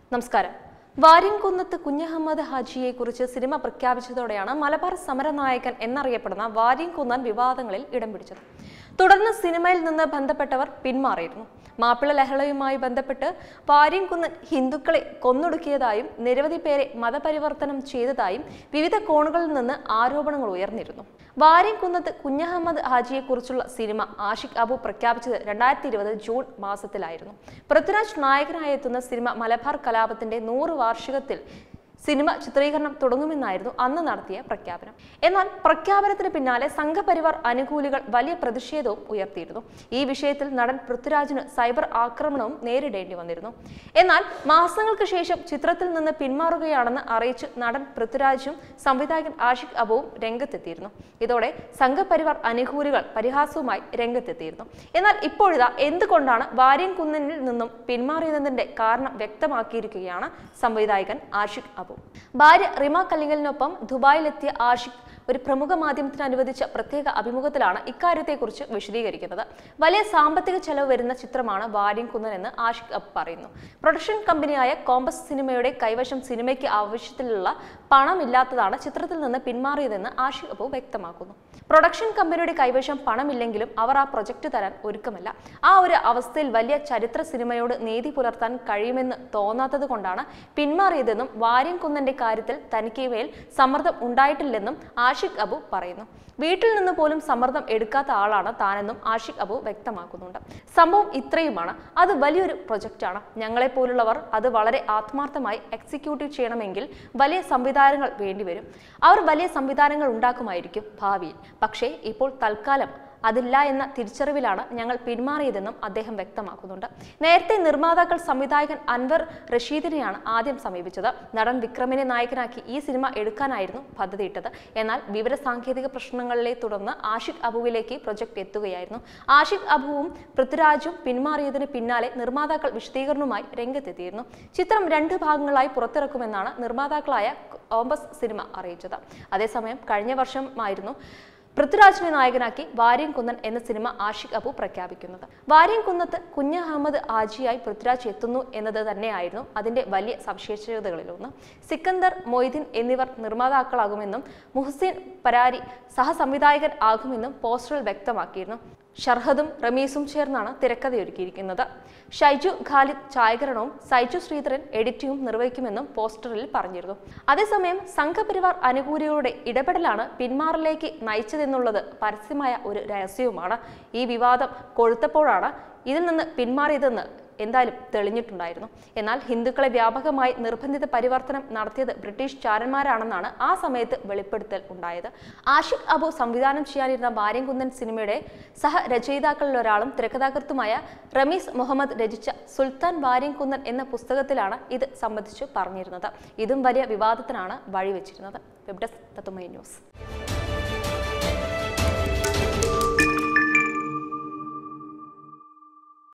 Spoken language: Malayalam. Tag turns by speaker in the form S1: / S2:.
S1: നമസ്കാരം വാര്യംകുന്നത്ത് കുഞ്ഞഹമ്മദ് ഹാജിയെ കുറിച്ച് സിനിമ പ്രഖ്യാപിച്ചതോടെയാണ് മലബാർ സമരനായകൻ എന്നറിയപ്പെടുന്ന വാര്യംകുന്നൻ വിവാദങ്ങളിൽ ഇടം പിടിച്ചത് തുടർന്ന് സിനിമയിൽ നിന്ന് ബന്ധപ്പെട്ടവർ പിന്മാറിയിരുന്നു മാപ്പിള ലഹളയുമായി ബന്ധപ്പെട്ട് വാര്യംകുന്നൻ ഹിന്ദുക്കളെ കൊന്നൊടുക്കിയതായും നിരവധി പേരെ മതപരിവർത്തനം ചെയ്തതായും വിവിധ കോണുകളിൽ നിന്ന് ആരോപണങ്ങൾ ഉയർന്നിരുന്നു വാര്യംകുന്നത്ത് കുഞ്ഞഹമ്മദ് ഹാജിയെ കുറിച്ചുള്ള സിനിമ ആഷിഖ് അബു പ്രഖ്യാപിച്ചത് രണ്ടായിരത്തി ഇരുപത് ജൂൺ മാസത്തിലായിരുന്നു പൃഥ്വിരാജ് നായകനായി എത്തുന്ന സിനിമ മലബാർ കലാപത്തിന്റെ നൂറ് വാർഷികത്തിൽ സിനിമ ചിത്രീകരണം തുടങ്ങുമെന്നായിരുന്നു അന്ന് നടത്തിയ പ്രഖ്യാപനം എന്നാൽ പ്രഖ്യാപനത്തിന് പിന്നാലെ സംഘപരിവാർ അനുകൂലികൾ വലിയ പ്രതിഷേധവും ഉയർത്തിയിരുന്നു ഈ വിഷയത്തിൽ നടൻ പൃഥ്വിരാജിന് സൈബർ ആക്രമണവും നേരിടേണ്ടി വന്നിരുന്നു എന്നാൽ മാസങ്ങൾക്ക് ശേഷം ചിത്രത്തിൽ നിന്ന് പിന്മാറുകയാണെന്ന് അറിയിച്ച് നടൻ പൃഥ്വിരാജും സംവിധായകൻ ആഷിഖ് അബുവും രംഗത്തെത്തിയിരുന്നു ഇതോടെ സംഘപരിവാർ അനുകൂലികൾ പരിഹാസവുമായി രംഗത്തെത്തിയിരുന്നു എന്നാൽ ഇപ്പോഴിതാ എന്തുകൊണ്ടാണ് വാര്യൻ കുന്നിനിൽ നിന്നും പിന്മാറിയതിന്റെ കാരണം വ്യക്തമാക്കിയിരിക്കുകയാണ് സംവിധായകൻ ആഷിഖ് അബു ഭാര്യ റിമ കല്ലിങ്ങലിനൊപ്പം ദുബായിലെത്തിയ ആഷിഖ് ഒരു പ്രമുഖ മാധ്യമത്തിന് അനുവദിച്ച പ്രത്യേക അഭിമുഖത്തിലാണ് ഇക്കാര്യത്തെക്കുറിച്ച് വിശദീകരിക്കുന്നത് വലിയ സാമ്പത്തിക ചെലവ് വരുന്ന ചിത്രമാണ് വാര്യം കുന്നൻ എന്ന് ആഷിഖ് അബ് പറയുന്നു പ്രൊഡക്ഷൻ കമ്പനിയായ കോമ്പസ് സിനിമയുടെ കൈവശം സിനിമയ്ക്ക് ആവശ്യത്തിലുള്ള പണമില്ലാത്തതാണ് ചിത്രത്തിൽ നിന്ന് പിന്മാറിയതെന്ന് ആഷിഖ് അബു വ്യക്തമാക്കുന്നു പ്രൊഡക്ഷൻ കമ്പനിയുടെ കൈവശം പണമില്ലെങ്കിലും അവർ ആ പ്രൊജക്ട് തരാൻ ഒരുക്കമല്ല ആ ഒരു അവസ്ഥയിൽ വലിയ ചരിത്ര സിനിമയോട് നീതി പുലർത്താൻ കഴിയുമെന്ന് തോന്നാത്തത് കൊണ്ടാണ് പിന്മാറിയതെന്നും വാര്യം കുന്നന്റെ കാര്യത്തിൽ തനിക്ക് മേൽ സമ്മർദ്ദം ഉണ്ടായിട്ടില്ലെന്നും ആഷിഖ് അബു പറയുന്നു വീട്ടിൽ നിന്ന് പോലും സമ്മർദ്ദം എടുക്കാത്ത ആളാണ് താനെന്നും ആഷിഖ് അബു വ്യക്തമാക്കുന്നുണ്ട് സംഭവം ഇത്രയുമാണ് അത് വലിയൊരു പ്രൊജക്റ്റാണ് ഞങ്ങളെ പോലുള്ളവർ അത് വളരെ ആത്മാർത്ഥമായി എക്സിക്യൂട്ടീവ് ചെയ്യണമെങ്കിൽ വലിയ സംവിധാനങ്ങൾ വേണ്ടിവരും അവർ വലിയ സംവിധാനങ്ങൾ ഉണ്ടാക്കുമായിരിക്കും ഭാവിയിൽ പക്ഷേ ഇപ്പോൾ തൽക്കാലം അതില്ല എന്ന തിരിച്ചറിവിലാണ് ഞങ്ങൾ പിന്മാറിയതെന്നും അദ്ദേഹം വ്യക്തമാക്കുന്നുണ്ട് നേരത്തെ നിർമ്മാതാക്കൾ സംവിധായകൻ അൻവർ റഷീദിനെയാണ് ആദ്യം സമീപിച്ചത് നടൻ വിക്രമിനെ നായകനാക്കി ഈ സിനിമ എടുക്കാനായിരുന്നു പദ്ധതിയിട്ടത് എന്നാൽ വിവര സാങ്കേതിക പ്രശ്നങ്ങളിലെ തുടർന്ന് ആഷിഖ് അബുവിലേക്ക് പ്രൊജക്ട് എത്തുകയായിരുന്നു ആഷിഖ് അബുവും പൃഥ്വിരാജും പിന്മാറിയതിന് പിന്നാലെ നിർമ്മാതാക്കൾ വിശദീകരണവുമായി രംഗത്തെത്തിയിരുന്നു ചിത്രം രണ്ട് ഭാഗങ്ങളായി പുറത്തിറക്കുമെന്നാണ് നിർമ്മാതാക്കളായ കോമ്പസ് സിനിമ അറിയിച്ചത് അതേസമയം കഴിഞ്ഞ വർഷമായിരുന്നു പൃഥ്വിരാജിനെ നായകനാക്കി വാര്യം കുന്നൻ എന്ന സിനിമ ആഷിഖ് അബു പ്രഖ്യാപിക്കുന്നത് വാര്യം കുന്നത്ത് കുഞ്ഞ് അഹമ്മദ് ആജിയായി പൃഥ്വിരാജ് എത്തുന്നു എന്നത് തന്നെയായിരുന്നു അതിന്റെ വലിയ സവിശേഷതകളിലൊന്ന് സിക്കന്ദർ മൊയ്തീൻ എന്നിവർ നിർമ്മാതാക്കളാകുമെന്നും മുഹ്സിൻ പരാരി സഹസംവിധായകൻ ആകുമെന്നും പോസ്റ്ററിൽ വ്യക്തമാക്കിയിരുന്നു ഷർഹദും റമീസും ചേർന്നാണ് തിരക്കഥയൊരുക്കിയിരിക്കുന്നത് ഷൈജു ഖാലിദ് ഛായാഗ്രഹണവും സൈജു ശ്രീധരൻ എഡിറ്റിംഗും നിർവഹിക്കുമെന്നും പോസ്റ്ററിൽ പറഞ്ഞിരുന്നു അതേസമയം സംഘപരിവാർ അനുകൂലികളുടെ ഇടപെടലാണ് പിന്മാറലേക്ക് നയിച്ചതെന്നുള്ളത് പരസ്യമായ ഒരു രഹസ്യവുമാണ് ഈ വിവാദം കൊഴുത്തപ്പോഴാണ് ഇതിൽ നിന്ന് പിന്മാറിയതെന്ന് എന്തായാലും തെളിഞ്ഞിട്ടുണ്ടായിരുന്നു എന്നാൽ ഹിന്ദുക്കളെ വ്യാപകമായി നിർബന്ധിത പരിവർത്തനം നടത്തിയത് ബ്രിട്ടീഷ് ചാരന്മാരാണെന്നാണ് ആ സമയത്ത് വെളിപ്പെടുത്തൽ ഉണ്ടായത് ആഷിഖ് അബു സംവിധാനം ചെയ്യാനിരുന്ന വാര്യംകുന്നൻ സിനിമയുടെ സഹരചയിതാക്കളിൽ ഒരാളും തിരക്കഥാകൃത്തുമായ റമീസ് മുഹമ്മദ് രചിച്ച സുൽത്താൻ വാര്യംകുന്നൻ എന്ന പുസ്തകത്തിലാണ് ഇത് സംബന്ധിച്ച് പറഞ്ഞിരുന്നത് ഇതും വലിയ വിവാദത്തിനാണ് വഴിവെച്ചിരുന്നത് വെബ് ഡെസ്ക് തത്തുമൈ ന്യൂസ്